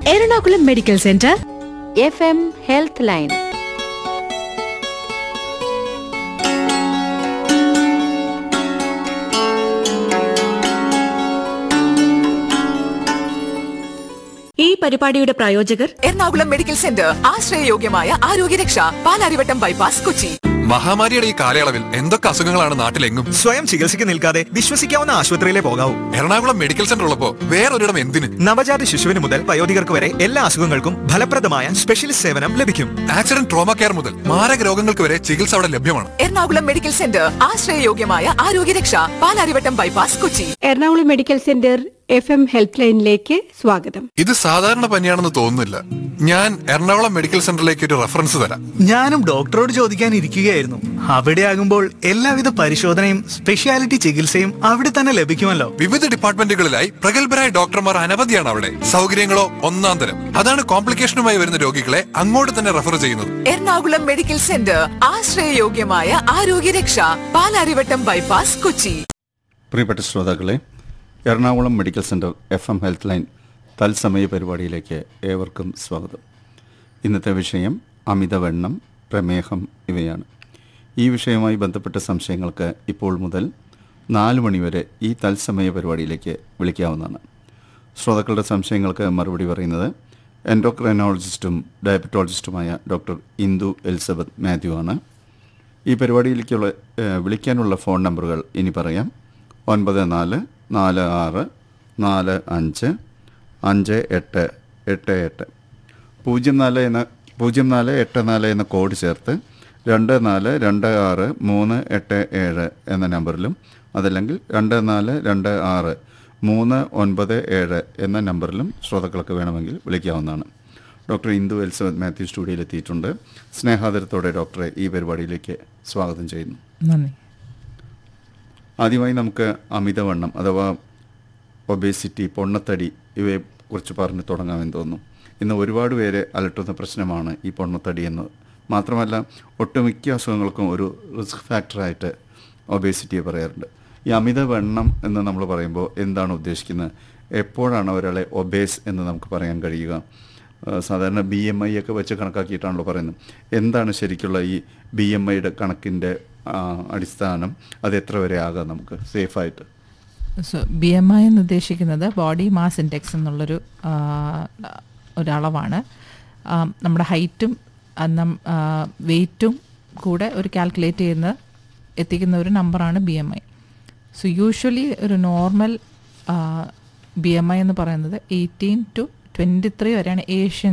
Ernakulam medical centre F M health line ഈ പരിപാടിയുടെ പ്രായോജകർ എറണാകുളം മെഡിക്കൽ സെന്റർ ആശ്രയയോഗ്യമായ ആരോഗ്യരക്ഷ പാലാരിവട്ടം ബൈപ്പാസ് കൊച്ചി മഹാമാരിയുടെ ഈ കാലയളവിൽ എന്തൊക്കെ അസുഖങ്ങളാണ് നാട്ടിലെങ്ങും സ്വയം ചികിത്സയ്ക്ക് നിൽക്കാതെ വിശ്വസിക്കാവുന്ന ആശുപത്രിയിലെ പോകാവൂ എറണാകുളം മെഡിക്കൽ സെന്റർ ഉള്ളപ്പോ വേറൊരിടം എന്തിന് നവജാത ശിശുവിന് മുതൽ വയോധികർക്ക് വരെ എല്ലാ അസുഖങ്ങൾക്കും ഫലപ്രദമായ സ്പെഷ്യലിസ്റ്റ് സേവനം ലഭിക്കും ആക്സിഡന്റ് ട്രോമ കെയർ മുതൽ മാരക രോഗങ്ങൾക്ക് വരെ ചികിത്സ അവിടെ ലഭ്യമാണ് എറണാകുളം മെഡിക്കൽ സെന്റർ ആശ്രയയോഗ്യമായ ആരോഗ്യരക്ഷ Palarivattom bypass Kochi Ernakulam medical centre F M help ലൈനിലേക്ക് സ്വാഗതം ഇത് സാധാരണ പനിയാണെന്ന് തോന്നുന്നില്ല ഞാൻ എറണാകുളം മെഡിക്കൽ സെന്ററിലേക്ക് ഒരു റെഫറൻസ് തരാം ഞാനും ഡോക്ടറോട് ചോദിക്കാൻ ഇരിക്കുകയായിരുന്നു അവിടെ ആകുമ്പോൾ എല്ലാവിധ പരിശോധനയും സ്പെഷ്യാലിറ്റി ചികിത്സയും അവിടെ തന്നെ ലഭിക്കുമല്ലോ വിവിധ ഡിപ്പാർട്ട്മെന്റുകളിലായി പ്രഗത്ഭരായ ഡോക്ടർമാർ അനവധിയാണ് അവിടെ സൗകര്യങ്ങളോ ഒന്നാം തരം അതാണ് കോംപ്ലിക്കേഷനുമായി വരുന്ന രോഗികളെ അങ്ങോട്ട് തന്നെ റെഫർ ചെയ്യുന്നത് എറണാകുളം മെഡിക്കൽ സെന്റർ ആശ്രയയോഗ്യമായ ആരോഗ്യരക്ഷ പാലാരിവട്ടം ബൈപ്പാസ് കൊച്ചി പ്രിയപ്പെട്ട ശ്രോതാക്കളെ Ernakulam medical centre F M health line തത്സമയ പരിപാടിയിലേക്ക് ഏവർക്കും സ്വാഗതം ഇന്നത്തെ വിഷയം അമിതവണ്ണം പ്രമേഹം ഇവയാണ് ഈ വിഷയവുമായി ബന്ധപ്പെട്ട സംശയങ്ങൾക്ക് ഇപ്പോൾ മുതൽ നാല് മണിവരെ ഈ തത്സമയ പരിപാടിയിലേക്ക് വിളിക്കാവുന്നതാണ് ശ്രോതാക്കളുടെ സംശയങ്ങൾക്ക് മറുപടി പറയുന്നത് എൻഡോക്രൈനോളജിസ്റ്റും ഡയബറ്റോളജിസ്റ്റുമായ ഡോക്ടർ ഇന്ദു എലിസബത്ത് മാത്യു ആണ് ഈ പരിപാടിയിലേക്കുള്ള ഏഹ്, വിളിക്കാനുള്ള ഫോൺ നമ്പറുകൾ ഇനി പറയാം ഒൻപത് നാല് നാല് ആറ് നാല് അഞ്ച് അഞ്ച് എട്ട് എട്ട് എട്ട് പൂജ്യം നാല് എന്ന പൂജ്യം നാല് എട്ട് നാല് എന്ന കോഡ് ചേർത്ത് രണ്ട് നാല് രണ്ട് ആറ് മൂന്ന് എട്ട് ഏഴ് എന്ന നമ്പറിലും അതല്ലെങ്കിൽ രണ്ട് നാല് രണ്ട് ആറ് മൂന്ന് ഒൻപത് ഏഴ് എന്ന നമ്പറിലും ശ്രോതാക്കൾക്ക് വേണമെങ്കിൽ വിളിക്കാവുന്നതാണ് ഡോക്ടർ ഇന്ദു എലിസബത്ത് മാത്യു സ്റ്റുഡിയോയിൽ എത്തിയിട്ടുണ്ട് സ്നേഹാദരത്തോടെ ഡോക്ടറെ ഈ പരിപാടിയിലേക്ക് സ്വാഗതം ചെയ്യുന്നു നന്ദി ആദ്യമായി നമുക്ക് അമിതവണ്ണം അഥവാ ഒബേസിറ്റി പൊണ്ണത്തടി ഇവയെ കുറിച്ച് പറഞ്ഞ് തുടങ്ങാമെന്ന് തോന്നുന്നു ഇന്ന് ഒരുപാട് പേരെ അലട്ടുന്ന പ്രശ്നമാണ് ഈ പൊണ്ണത്തടി എന്നത് മാത്രമല്ല ഒട്ടുമിക്ക അസുഖങ്ങൾക്കും ഒരു റിസ്ക് ഫാക്ടറായിട്ട് ഒബേസിറ്റിയെ പറയാറുണ്ട് ഈ അമിതവണ്ണം എന്ന് നമ്മൾ പറയുമ്പോൾ എന്താണ് ഉദ്ദേശിക്കുന്നത് എപ്പോഴാണ് ഒരാളെ ഒബേസ് എന്ന് നമുക്ക് പറയാൻ കഴിയുക ആ, സാധാരണ ബി എം ഐ ഒക്കെ വെച്ച് കണക്കാക്കിയിട്ടാണല്ലോ പറയുന്നത് എന്താണ് ശരിക്കുള്ള ഈ ബി എം ഐയുടെ കണക്കിൻ്റെ ആ, അടിസ്ഥാനം അത് എത്ര വരെ ആകാം നമുക്ക് സേഫായിട്ട് സോ ബി എം ഐ എന്ന് ഉദ്ദേശിക്കുന്നത് ബോഡി മാസ് ഇൻഡെക്സ് എന്നുള്ളൊരു ആ, ഒരളവാണ് ആ, നമ്മുടെ ഹൈറ്റും വെയ്റ്റും കൂടെ ഒരു കാൽക്കുലേറ്റ് ചെയ്യുന്ന എത്തിക്കുന്ന ഒരു നമ്പറാണ് B M I so usually ഒരു നോർമൽ ബി എം ഐ എന്ന് പറയുന്നത് എയ്റ്റീൻ ടു ട്വൻറ്റി ത്രീ വരെയാണ് ഏഷ്യൻ